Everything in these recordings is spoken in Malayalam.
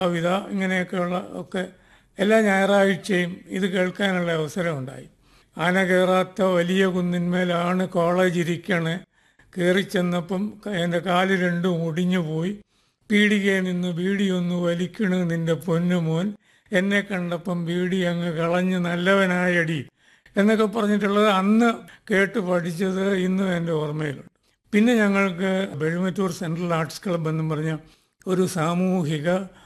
കവിത ഇങ്ങനെയൊക്കെയുള്ള ഒക്കെ എല്ലാ ഞായറാഴ്ചയും ഇത് കേൾക്കാനുള്ള അവസരം ഉണ്ടായി ആന കയറാത്ത വലിയ കുന്നിന്മേലാണ് കോളേജ് ഇരിക്കണേ കയറി ചെന്നപ്പം എൻ്റെ കാല് രണ്ടും ഒടിഞ്ഞു പോയി പീടികയെ നിന്ന് ബീഡിയൊന്ന് വലിക്കണ് നിന്റെ പൊന്നുമോൻ എന്നെ കണ്ടപ്പം ബീഡി അങ്ങ് കളഞ്ഞ് നല്ലവനായടി എന്നൊക്കെ പറഞ്ഞിട്ടുള്ളത് അന്ന് കേട്ട് പഠിച്ചത് ഇന്നും എൻ്റെ ഓർമ്മയിലുണ്ട് പിന്നെ ഞങ്ങൾക്ക് ബെഴുമറ്റൂർ സെൻട്രൽ ആർട്സ് ക്ലബ് എന്നും പറഞ്ഞ ഒരു സാമൂഹിക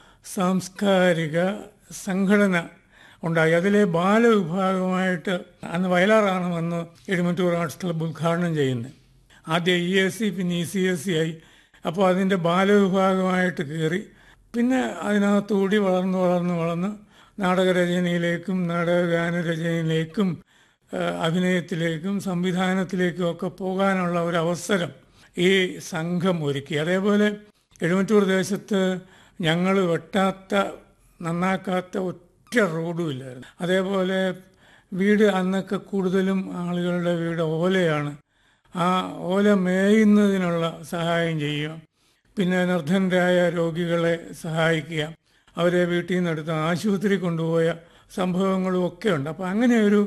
സാംസ്കാരിക സംഘടന ഉണ്ടായി അതിലെ ബാലവിഭാഗമായിട്ട് അന്ന് വയലാറാണ് വന്ന് എഴുമറ്റൂർ ആർട്സ് ക്ലബ്ബ് ഉദ്ഘാടനം ചെയ്യുന്നത് ആദ്യം ഇ എസ് സി പിന്നെ ഇ സി എസ് സി ആയി അപ്പോൾ അതിൻ്റെ ബാലവിഭാഗമായിട്ട് കയറി പിന്നെ അതിനകത്തുകൂടി വളർന്ന് വളർന്ന് വളർന്ന് നാടകരചനയിലേക്കും നാടകഗാനരചനയിലേക്കും അഭിനയത്തിലേക്കും സംവിധാനത്തിലേക്കും ഒക്കെ പോകാനുള്ള ഒരു അവസരം ഈ സംഘം ഒരുക്കി അതേപോലെ എഴുമറ്റൂർ ദേശത്ത് ഞങ്ങൾ വെട്ടാത്ത നന്നാക്കാത്ത ഒറ്റ റോഡും ഇല്ലായിരുന്നു അതേപോലെ വീട് അന്നൊക്കെ കൂടുതലും ആളുകളുടെ വീട് ഓലയാണ് ആ ഓല മേയുന്നതിനുള്ള സഹായം ചെയ്യുക പിന്നെ നിർധനരായ രോഗികളെ സഹായിക്കുക അവരെ വീട്ടിൽ നിന്ന് എടുത്ത് ആശുപത്രി കൊണ്ടുപോയ സംഭവങ്ങളും ഒക്കെ ഉണ്ട് അപ്പം അങ്ങനെ ഒരു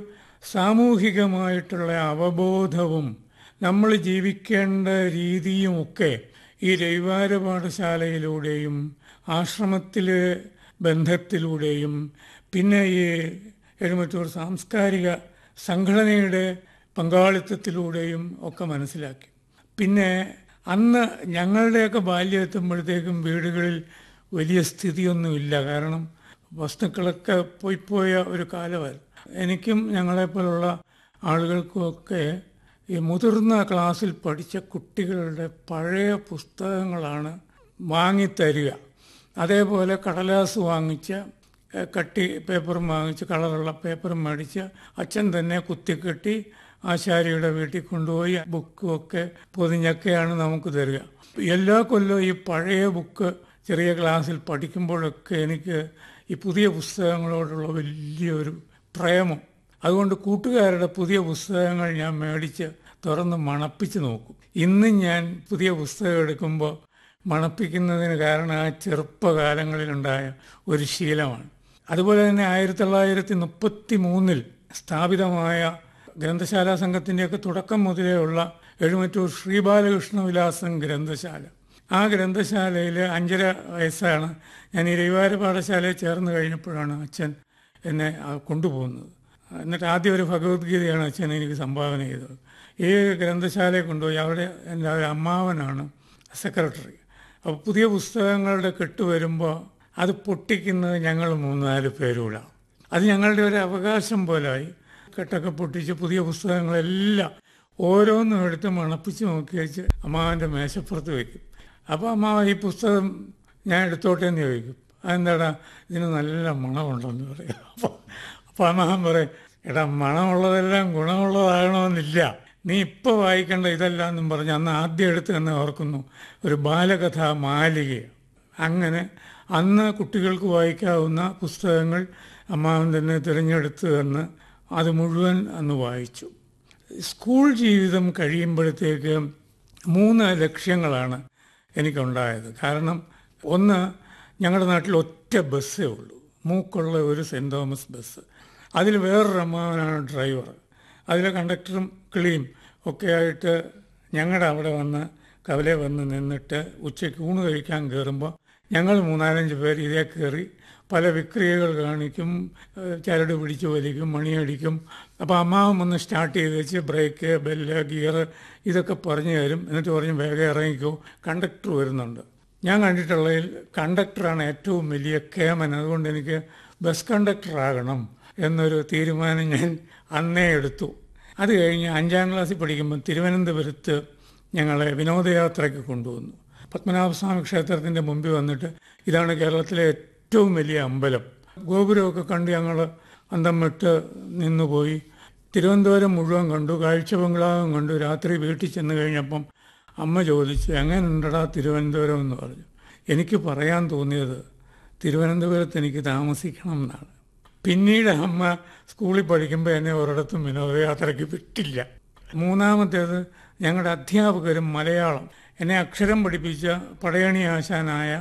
സാമൂഹികമായിട്ടുള്ള അവബോധവും നമ്മൾ ജീവിക്കേണ്ട രീതിയും ഒക്കെ ഈ രവിവാര പാഠശാലയിലൂടെയും ആശ്രമത്തിലെ ബന്ധത്തിലൂടെയും പിന്നെ ഈ എഴുമറ്റൂർ സാംസ്കാരിക സംഘടനയുടെ പങ്കാളിത്തത്തിലൂടെയും ഒക്കെ മനസ്സിലാക്കി പിന്നെ അന്ന് ഞങ്ങളുടെയൊക്കെ ബാല്യം എത്തുമ്പോഴത്തേക്കും വീടുകളിൽ വലിയ സ്ഥിതിയൊന്നുമില്ല കാരണം വസ്തുക്കളൊക്കെ പോയിപ്പോയ ഒരു കാലമായിരുന്നു എനിക്കും ഞങ്ങളെപ്പോലുള്ള ആളുകൾക്കുമൊക്കെ ഈ മുതിർന്ന ക്ലാസ്സിൽ പഠിച്ച കുട്ടികളുടെ പഴയ പുസ്തകങ്ങളാണ് വാങ്ങിത്തരിക അതേപോലെ കടലാസ് വാങ്ങിച്ച കട്ടി പേപ്പറും വാങ്ങിച്ച് കളറുള്ള പേപ്പറും മേടിച്ച് അച്ഛൻ തന്നെ കുത്തിക്കെട്ടി ആശാരിയുടെ വീട്ടിൽ കൊണ്ടുപോയി ബുക്കും ഒക്കെ പൊതിഞ്ഞൊക്കെയാണ് നമുക്ക് തരിക എല്ലാ കൊല്ലവും ഈ പഴയ ബുക്ക് ചെറിയ ക്ലാസ്സിൽ പഠിക്കുമ്പോഴൊക്കെ എനിക്ക് ഈ പുതിയ പുസ്തകങ്ങളോടുള്ള വലിയൊരു പ്രേമം അതുകൊണ്ട് കൂട്ടുകാരുടെ പുതിയ പുസ്തകങ്ങൾ ഞാൻ മേടിച്ച് തുറന്ന് മണപ്പിച്ച് നോക്കും ഇന്നും ഞാൻ പുതിയ പുസ്തകം എടുക്കുമ്പോൾ മണപ്പിക്കുന്നതിന് കാരണം ആ ചെറുപ്പകാലങ്ങളിലുണ്ടായ ഒരു ശീലമാണ് അതുപോലെ തന്നെ ആയിരത്തി തൊള്ളായിരത്തി മുപ്പത്തി മൂന്നിൽ സ്ഥാപിതമായ ഗ്രന്ഥശാല സംഘത്തിൻ്റെയൊക്കെ തുടക്കം മുതലേ ഉള്ള എഴുമറ്റൂർ ശ്രീബാലകൃഷ്ണ വിലാസം ഗ്രന്ഥശാല ആ ഗ്രന്ഥശാലയിൽ അഞ്ചര വയസ്സാണ് ഞാൻ ഈ രവിവാര പാഠശാലയിൽ ചേർന്ന് കഴിഞ്ഞപ്പോഴാണ് അച്ഛൻ എന്നെ കൊണ്ടുപോകുന്നത് എന്നിട്ട് ആദ്യം ഒരു ഭഗവത്ഗീതയാണ് അച്ഛൻ എനിക്ക് സംഭാവന ചെയ്തത് ഈ ഗ്രന്ഥശാലയെ കൊണ്ടുപോയി അവിടെ എൻ്റെ ഒരു അമ്മാവനാണ് സെക്രട്ടറി അപ്പോൾ പുതിയ പുസ്തകങ്ങളുടെ കെട്ട് വരുമ്പോൾ അത് പൊട്ടിക്കുന്നത് ഞങ്ങൾ മൂന്നാല് പേരൂടാണ് അത് ഞങ്ങളുടെ ഒരു അവകാശം പോലായി കെട്ടൊക്കെ പൊട്ടിച്ച് പുതിയ പുസ്തകങ്ങളെല്ലാം ഓരോന്നും എടുത്ത് മണപ്പിച്ച് നോക്കി വെച്ച് അമ്മാവൻ്റെ മേശപ്പുറത്ത് വയ്ക്കും അപ്പോൾ അമ്മാവ ഈ പുസ്തകം ഞാൻ എടുത്തോട്ടെ എന്ന് ചോദിക്കും അതെന്താടാ ഇതിന് നല്ല മണമുണ്ടെന്ന് പറയും അപ്പോൾ അപ്പോൾ അമ്മാവൻ പറയും എടാ മണമുള്ളതെല്ലാം ഗുണമുള്ളതാകണമെന്നില്ല നീ ഇപ്പോൾ വായിക്കേണ്ട ഇതല്ല എന്നും പറഞ്ഞ് അന്ന് ആദ്യം എടുത്ത് തന്നെ ഓർക്കുന്നു ഒരു ബാലകഥ മാലിക അങ്ങനെ അന്ന് കുട്ടികൾക്ക് വായിക്കാവുന്ന പുസ്തകങ്ങൾ അമ്മാവൻ തന്നെ തിരഞ്ഞെടുത്ത് തന്ന് അത് മുഴുവൻ അന്ന് വായിച്ചു സ്കൂൾ ജീവിതം കഴിയുമ്പോഴത്തേക്ക് മൂന്ന് ലക്ഷ്യങ്ങളാണ് എനിക്കുണ്ടായത് കാരണം ഒന്ന് ഞങ്ങളുടെ നാട്ടിൽ ഒറ്റ ബസ്സേ ഉള്ളൂ മൂക്കുള്ള ഒരു സെൻറ് തോമസ് ബസ് അതിൽ വേറൊരു അമ്മാവനാണ് ഡ്രൈവർ അതിലെ കണ്ടക്ടറും കിളിയും ഒക്കെ ആയിട്ട് ഞങ്ങളുടെ അവിടെ വന്ന് കവലെ വന്ന് നിന്നിട്ട് ഉച്ചയ്ക്ക് ഊണ് കഴിക്കാൻ കയറുമ്പോൾ ഞങ്ങൾ മൂന്നാലഞ്ച് പേര് ഇതേ കയറി പല വിക്രിയകൾ കാണിക്കും ചരട് പിടിച്ച് വലിക്കും മണിയടിക്കും അപ്പോൾ അമ്മാവൻ വന്ന് സ്റ്റാർട്ട് ചെയ്ത് വെച്ച് ബ്രേക്ക് ബെല്ല് ഗിയർ ഇതൊക്കെ പറഞ്ഞു തരും എന്നിട്ട് പറഞ്ഞ് വേഗം ഇറങ്ങിക്കോ കണ്ടക്ടർ വരുന്നുണ്ട് ഞാൻ കണ്ടിട്ടുള്ളതിൽ കണ്ടക്ടറാണ് ഏറ്റവും വലിയ കേമൻ അതുകൊണ്ട് എനിക്ക് ബസ് കണ്ടക്ടർ ആകണം എന്നൊരു തീരുമാനം ഞാൻ അന്നേ എടുത്തു അത് കഴിഞ്ഞ് അഞ്ചാം ക്ലാസ്സിൽ പഠിക്കുമ്പോൾ തിരുവനന്തപുരത്ത് ഞങ്ങളെ വിനോദയാത്രയ്ക്ക് കൊണ്ടുവന്നു പത്മനാഭസ്വാമി ക്ഷേത്രത്തിൻ്റെ മുമ്പിൽ വന്നിട്ട് ഇതാണ് കേരളത്തിലെ ഏറ്റവും വലിയ അമ്പലം ഗോപുരമൊക്കെ കണ്ട് ഞങ്ങൾ അന്തം വിട്ട് നിന്നുപോയി തിരുവനന്തപുരം മുഴുവൻ കണ്ടു കാഴ്ച ബംഗ്ലാവും കണ്ടു രാത്രി വീട്ടിൽ ചെന്ന് കഴിഞ്ഞപ്പം അമ്മ ചോദിച്ചു എങ്ങനെയുണ്ടടാ തിരുവനന്തപുരം എന്ന് പറഞ്ഞു എനിക്ക് പറയാൻ തോന്നിയത് തിരുവനന്തപുരത്ത് എനിക്ക് താമസിക്കണം എന്നാണ് പിന്നീട് അമ്മ സ്കൂളിൽ പഠിക്കുമ്പോൾ എന്നെ ഒരിടത്തും വിനോദയാത്രയ്ക്ക് വിട്ടില്ല മൂന്നാമത്തേത് ഞങ്ങളുടെ അധ്യാപകരും മലയാളം എന്നെ അക്ഷരം പഠിപ്പിച്ച പടയണി ആശാനായ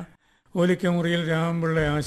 ഓലിക്കമുറിയിൽ രാമപിള്ള